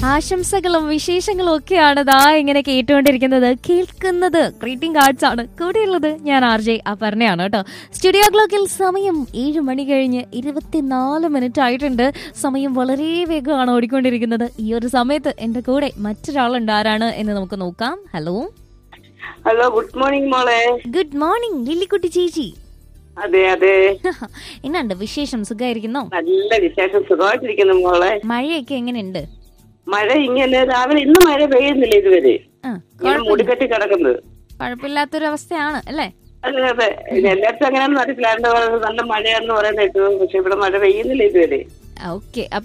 ആശംസകളും വിശേഷങ്ങളും ഒക്കെയാണ് ദാ ഇങ്ങനെ കേട്ടുകൊണ്ടിരിക്കുന്നത് കേൾക്കുന്നത് ഗ്രീറ്റിംഗ് കാർഡ്സ് ആണ് കൂടെയുള്ളത് ഞാൻ ആർ ജെ അപർണയാണ് കേട്ടോ സ്റ്റുഡിയോ ക്ലോക്കിൽ സമയം ഏഴ് മണി കഴിഞ്ഞ് ഇരുപത്തിനാല് മിനിറ്റ് ആയിട്ടുണ്ട് സമയം വളരെ വേഗമാണ് ഓടിക്കൊണ്ടിരിക്കുന്നത് ഈ ഒരു സമയത്ത് എന്റെ കൂടെ മറ്റൊരാളുണ്ട് ആരാണ് എന്ന് നമുക്ക് നോക്കാം ഹലോ ഹലോ ഗുഡ് മോർണിംഗ് മോളെ ഗുഡ് മോർണിംഗ് ലില്ലിക്കുട്ടി ചേച്ചി അതെ അതെ എന്നാണ്ട് വിശേഷം സുഖമായിരിക്കുന്നോ നല്ല വിശേഷം സുഖമായിട്ടിരിക്കുന്നു മോളെ മഴയൊക്കെ എങ്ങനെയുണ്ട് മഴ ഇങ്ങനെ രാവിലെ ഇന്ന് മഴ പെയ്യുന്നില്ല ഇതുവരെ ആ ഇങ്ങനെ മുടിക്കെട്ടി കിടക്കുന്നത് കുഴപ്പമില്ലാത്തൊരു അവസ്ഥയാണ് അല്ലേ അതെ അതെ എല്ലായിടത്തും അങ്ങനെയാണെന്ന് അറിയത്തില്ല അതിന്റെ പറയുന്നത് നല്ല മഴയാണെന്ന് പറയുന്നത് കേട്ടു പക്ഷെ ഇവിടെ മഴ പെയ്യുന്നില്ല ഇതുവരെ ഓക്കെ